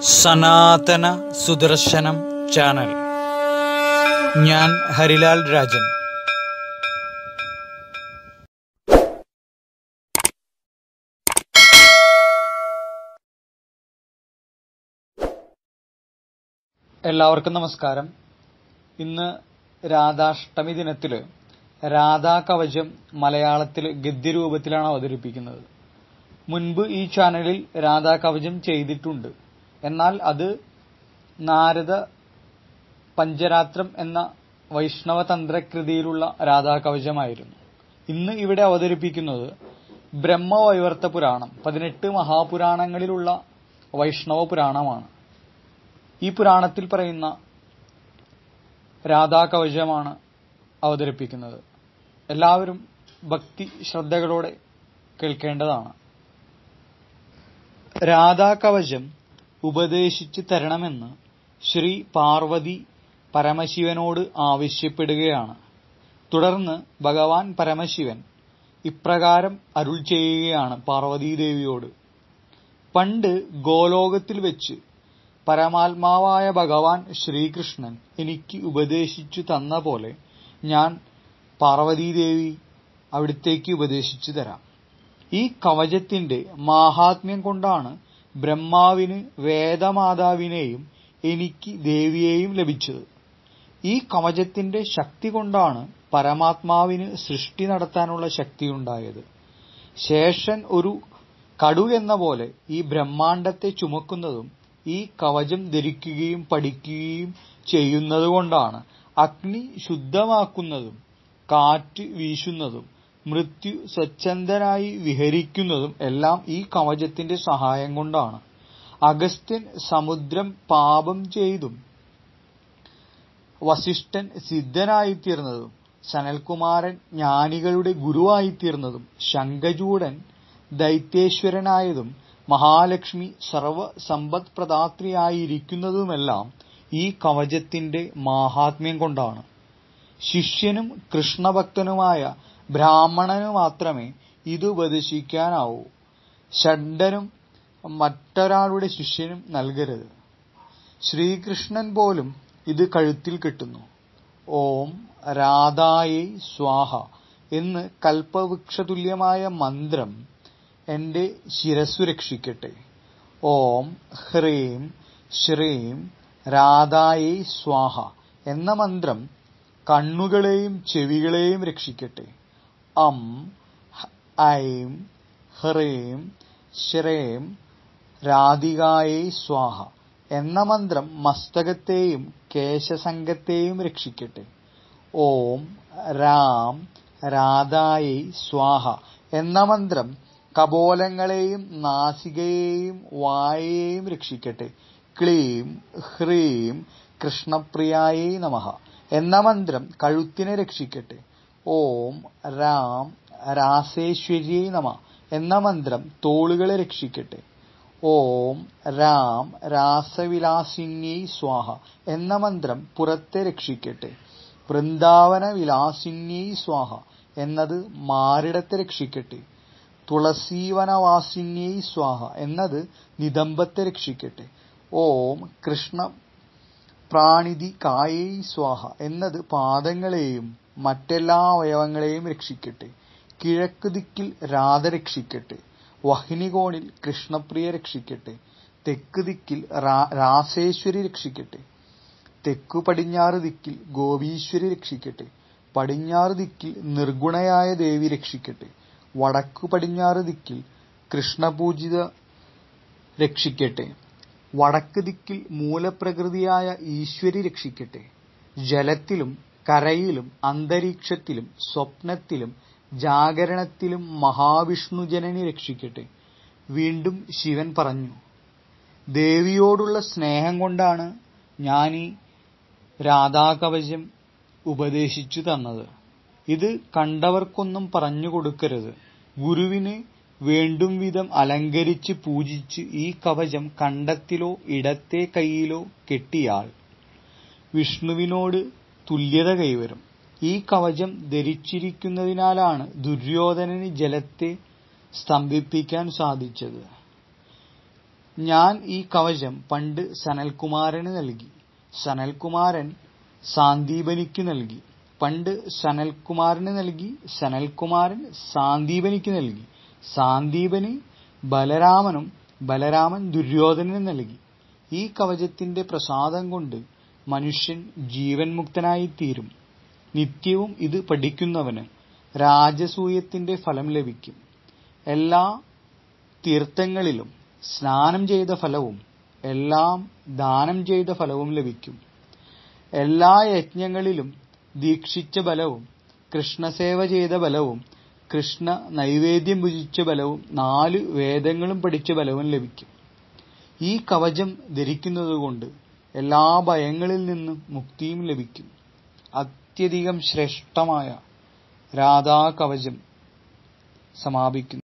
സനാതന സുദർശനം ചാനൽ ഞാൻ ഹരിലാൽ രാജൻ എല്ലാവർക്കും നമസ്കാരം ഇന്ന് രാധാഷ്ടമി ദിനത്തില് രാധാകവചം മലയാളത്തിൽ ഗദ്യരൂപത്തിലാണ് അവതരിപ്പിക്കുന്നത് മുൻപ് ഈ ചാനലിൽ രാധാകവചം ചെയ്തിട്ടുണ്ട് എന്നാൽ അത് നാരദ പഞ്ചരാത്രം എന്ന വൈഷ്ണവ തന്ത്രകൃതിയിലുള്ള രാധാകവചമായിരുന്നു ഇന്ന് ഇവിടെ അവതരിപ്പിക്കുന്നത് ബ്രഹ്മവൈവർത്ത പുരാണം പതിനെട്ട് മഹാപുരാണങ്ങളിലുള്ള വൈഷ്ണവ പുരാണമാണ് ഈ പുരാണത്തിൽ പറയുന്ന രാധാകവചമാണ് അവതരിപ്പിക്കുന്നത് എല്ലാവരും ഭക്തി ശ്രദ്ധകളോടെ കേൾക്കേണ്ടതാണ് രാധാകവചം ഉപദേശിച്ചു തരണമെന്ന് ശ്രീ പാർവതി പരമശിവനോട് ആവശ്യപ്പെടുകയാണ് തുടർന്ന് ഭഗവാൻ പരമശിവൻ ഇപ്രകാരം അരുൾ ചെയ്യുകയാണ് പാർവതീദേവിയോട് പണ്ട് ഗോലോകത്തിൽ വെച്ച് പരമാത്മാവായ ഭഗവാൻ ശ്രീകൃഷ്ണൻ എനിക്ക് ഉപദേശിച്ചു തന്ന പോലെ ഞാൻ പാർവതീദേവി അവിടുത്തേക്ക് ഉപദേശിച്ചു തരാം ഈ കവചത്തിന്റെ മാഹാത്മ്യം കൊണ്ടാണ് ബ്രഹ്മാവിന് വേദമാതാവിനെയും എനിക്ക് ദേവിയെയും ലഭിച്ചത് ഈ കവചത്തിന്റെ ശക്തി കൊണ്ടാണ് പരമാത്മാവിന് സൃഷ്ടി നടത്താനുള്ള ശക്തിയുണ്ടായത് ശേഷൻ ഒരു കടു എന്ന പോലെ ഈ ബ്രഹ്മാണ്ടത്തെ ചുമക്കുന്നതും ഈ കവചം ധരിക്കുകയും പഠിക്കുകയും ചെയ്യുന്നതുകൊണ്ടാണ് അഗ്നി ശുദ്ധമാക്കുന്നതും കാറ്റ് വീശുന്നതും മൃത്യു സ്വച്ഛന്തനായി വിഹരിക്കുന്നതും എല്ലാം ഈ കവചത്തിന്റെ സഹായം കൊണ്ടാണ് അഗസ്ത്യൻ സമുദ്രം പാപം ചെയ്തും വസിഷ്ഠൻ സിദ്ധനായിത്തീർന്നതും സനൽകുമാരൻ ജ്ഞാനികളുടെ ഗുരുവായിത്തീർന്നതും ശങ്കചൂടൻ ദൈത്യേശ്വരനായതും മഹാലക്ഷ്മി സർവ സമ്പദ് പ്രദാത്രിയായിരിക്കുന്നതുമെല്ലാം ഈ കവചത്തിന്റെ മാഹാത്മ്യം കൊണ്ടാണ് ശിഷ്യനും കൃഷ്ണഭക്തനുമായ ബ്രാഹ്മണനു മാത്രമേ ഇത് ഉപദേശിക്കാനാവൂ ഷഡ്ഡനും മറ്റൊരാളുടെ ശിഷ്യനും നൽകരുത് ശ്രീകൃഷ്ണൻ പോലും ഇത് കഴുത്തിൽ കെട്ടുന്നു ഓം രാധായേ സ്വാഹ എന്ന് കൽപ്പവൃക്ഷതുല്യമായ മന്ത്രം എന്റെ ശിരസ്സു രക്ഷിക്കട്ടെ ഓം ഹ്രീം ശ്രീം രാധായേ സ്വാഹ എന്ന മന്ത്രം കണ്ണുകളെയും ചെവികളെയും രക്ഷിക്കട്ടെ അം ഐം ഹ്രീം ശ്രീം രാധികായേ സ്വാഹ എന്ന മന്ത്രം മസ്തകത്തെയും കേശസംഘത്തെയും രക്ഷിക്കട്ടെ ഓം രാം രാധായേ സ്വാഹ എന്ന മന്ത്രം കപോലങ്ങളെയും നാസികയെയും വായയെയും രക്ഷിക്കട്ടെ ക്ലീം ഹ്രീം കൃഷ്ണപ്രിയായേ നമഃ എന്ന മന്ത്രം കഴുത്തിനെ രക്ഷിക്കട്ടെ ഓം രാം രാസേശ്വര്യേ നമ എന്ന മന്ത്രം തോളുകളെ രക്ഷിക്കട്ടെ ഓം രാം രാസവിലാസിന്യേ സ്വാഹ എന്ന മന്ത്രം പുറത്തെ രക്ഷിക്കട്ടെ വൃന്ദാവന വിലാസിന്യേ സ്വാഹ എന്നത് മാറിടത്തെ രക്ഷിക്കട്ടെ തുളസീവനവാസിന്യേ സ്വാഹ എന്നത് നിതംബത്തെ രക്ഷിക്കട്ടെ ഓം കൃഷ്ണ പ്രാണിതി കായേ സ്വാഹ എന്നത് പാദങ്ങളെയും മറ്റെല്ലാ അവയവങ്ങളെയും രക്ഷിക്കട്ടെ കിഴക്ക് ദിക്കിൽ രാധ രക്ഷിക്കട്ടെ വഹിനികോണിൽ കൃഷ്ണപ്രിയ രക്ഷിക്കട്ടെ തെക്ക് ദിക്കിൽ രാസേശ്വരി രക്ഷിക്കട്ടെ തെക്കു പടിഞ്ഞാറ് ദിക്കിൽ ഗോപീശ്വരി രക്ഷിക്കട്ടെ പടിഞ്ഞാറ് ദിക്കിൽ നിർഗുണയായ ദേവി രക്ഷിക്കട്ടെ വടക്കു പടിഞ്ഞാറ് ദിക്കിൽ കൃഷ്ണപൂജിത രക്ഷിക്കട്ടെ വടക്ക് ദിക്കിൽ മൂലപ്രകൃതിയായ ഈശ്വരി രക്ഷിക്കട്ടെ ജലത്തിലും കരയിലും അന്തരീക്ഷത്തിലും സ്വപ്നത്തിലും ജാഗരണത്തിലും മഹാവിഷ്ണുജനനി രക്ഷിക്കട്ടെ വീണ്ടും ശിവൻ പറഞ്ഞു ദേവിയോടുള്ള സ്നേഹം കൊണ്ടാണ് ഞാനീ രാധാകവചം ഉപദേശിച്ചു തന്നത് ഇത് കണ്ടവർക്കൊന്നും പറഞ്ഞു കൊടുക്കരുത് ഗുരുവിന് വേണ്ടും വിധം അലങ്കരിച്ച് പൂജിച്ച് ഈ കവചം കണ്ടത്തിലോ ഇടത്തെ കൈയിലോ കെട്ടിയാൽ വിഷ്ണുവിനോട് തുല്യത കൈവരും ഈ കവചം ധരിച്ചിരിക്കുന്നതിനാലാണ് ദുര്യോധനന് ജലത്തെ സ്തംഭിപ്പിക്കാൻ സാധിച്ചത് ഞാൻ ഈ കവചം പണ്ട് സനൽകുമാരന് നൽകി സനൽകുമാരൻ സാന്ദീപനിക്ക് നൽകി പണ്ട് സനൽകുമാരന് നൽകി സനൽകുമാരൻ സാന്ദീപനിക്ക് നൽകി സാന്ദീപന് ബലരാമനും ബലരാമൻ ദുര്യോധനന് നൽകി ഈ കവചത്തിന്റെ പ്രസാദം കൊണ്ട് മനുഷ്യൻ ജീവൻ മുക്തനായിത്തീരും നിത്യവും ഇത് പഠിക്കുന്നവന് രാജസൂയത്തിന്റെ ഫലം ലഭിക്കും എല്ലാ തീർത്ഥങ്ങളിലും സ്നാനം ചെയ്ത ഫലവും എല്ലാം ദാനം ചെയ്ത ഫലവും ലഭിക്കും എല്ലാ യജ്ഞങ്ങളിലും ദീക്ഷിച്ച ബലവും കൃഷ്ണസേവ ചെയ്ത ബലവും കൃഷ്ണ നൈവേദ്യം ഭുജിച്ച ബലവും നാല് വേദങ്ങളും പഠിച്ച ബലവും ലഭിക്കും ഈ കവചം ധരിക്കുന്നതുകൊണ്ട് എല്ലാ ഭയങ്ങളിൽ നിന്നും മുക്തിയും ലഭിക്കും അത്യധികം ശ്രേഷ്ഠമായ രാധാ കവചം സമാപിക്കുന്നു